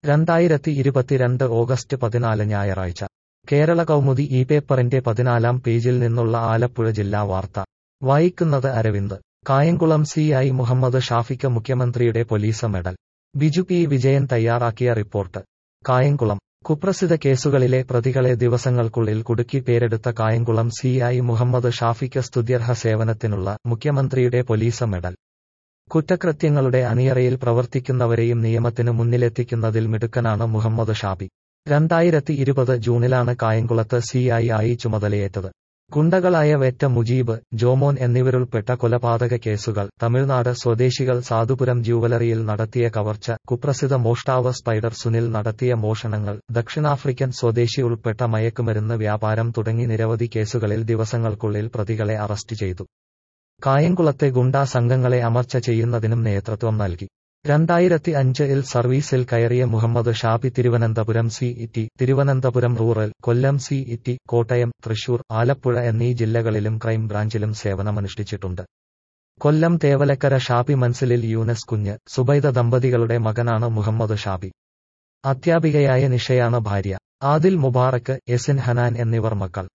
രണ്ടായിരത്തി ഇരുപത്തിരണ്ട് ഓഗസ്റ്റ് പതിനാല് ഞായറാഴ്ച കേരള കൗമുദി ഈ പേപ്പറിന്റെ പതിനാലാം പേജിൽ നിന്നുള്ള ആലപ്പുഴ ജില്ലാ വാർത്ത വായിക്കുന്നത് അരവിന്ദ് കായംകുളം സി ഐ മുഹമ്മദ് ഷാഫിക്ക് മുഖ്യമന്ത്രിയുടെ police medal Biju P Vijayan തയ്യാറാക്കിയ റിപ്പോർട്ട് കായംകുളം കുപ്രസിദ്ധ കേസുകളിലെ പ്രതികളെ ദിവസങ്ങൾക്കുള്ളിൽ കുടുക്കി പേരെടുത്ത കായംകുളം സി ഐ മുഹമ്മദ് ഷാഫിക്ക് സ്തുത്യർഹ സേവനത്തിനുള്ള മുഖ്യമന്ത്രിയുടെ പോലീസ് മെഡൽ കുറ്റകൃത്യങ്ങളുടെ അണിയറയിൽ പ്രവർത്തിക്കുന്നവരെയും നിയമത്തിന് മുന്നിലെത്തിക്കുന്നതിൽ മിടുക്കനാണ് മുഹമ്മദ് ഷാബി രണ്ടായിരത്തി ഇരുപത് ജൂണിലാണ് കായംകുളത്ത് സി ഐ ആയി ചുമതലയേറ്റത് ഗുണ്ടകളായ വെറ്റ മുജീബ് ജോമോൻ എന്നിവരുൾപ്പെട്ട കൊലപാതക കേസുകൾ തമിഴ്നാട് സ്വദേശികൾ സാധുപുരം ജൂവലറിയിൽ നടത്തിയ കവർച്ച കുപ്രസിദ്ധ മോഷ്ടാവ് സ്പൈഡർ സുനിൽ നടത്തിയ മോഷണങ്ങൾ ദക്ഷിണാഫ്രിക്കൻ സ്വദേശി ഉൾപ്പെട്ട മയക്കുമരുന്ന് വ്യാപാരം തുടങ്ങി നിരവധി കേസുകളിൽ ദിവസങ്ങൾക്കുള്ളിൽ പ്രതികളെ അറസ്റ്റ് ചെയ്തു കായംകുളത്തെ ഗുണ്ടാ സംഘങ്ങളെ അമർച്ച ചെയ്യുന്നതിനും നേതൃത്വം നൽകി രണ്ടായിരത്തി അഞ്ചിൽ സർവീസിൽ കയറിയ Muhammad Shabi Thiruvananthapuram city Thiruvananthapuram rural Kollam city Kottayam Thrissur Alappuzha എന്നീ ജില്ലകളിലും ക്രൈം ബ്രാഞ്ചിലും സേവനമനുഷ്ഠിച്ചിട്ടുണ്ട് കൊല്ലം തേവലക്കര ഷാബി മൻസിലിൽ യൂനസ് കുഞ്ഞ് സുബൈദ ദമ്പതികളുടെ മകനാണ് മുഹമ്മദ് ഷാബി അധ്യാപികയായ നിഷയാണ് ഭാര്യ ആദിൽ മുബാറക്ക് എസിൻ ഹനാൻ എന്നിവർ മക്കൾ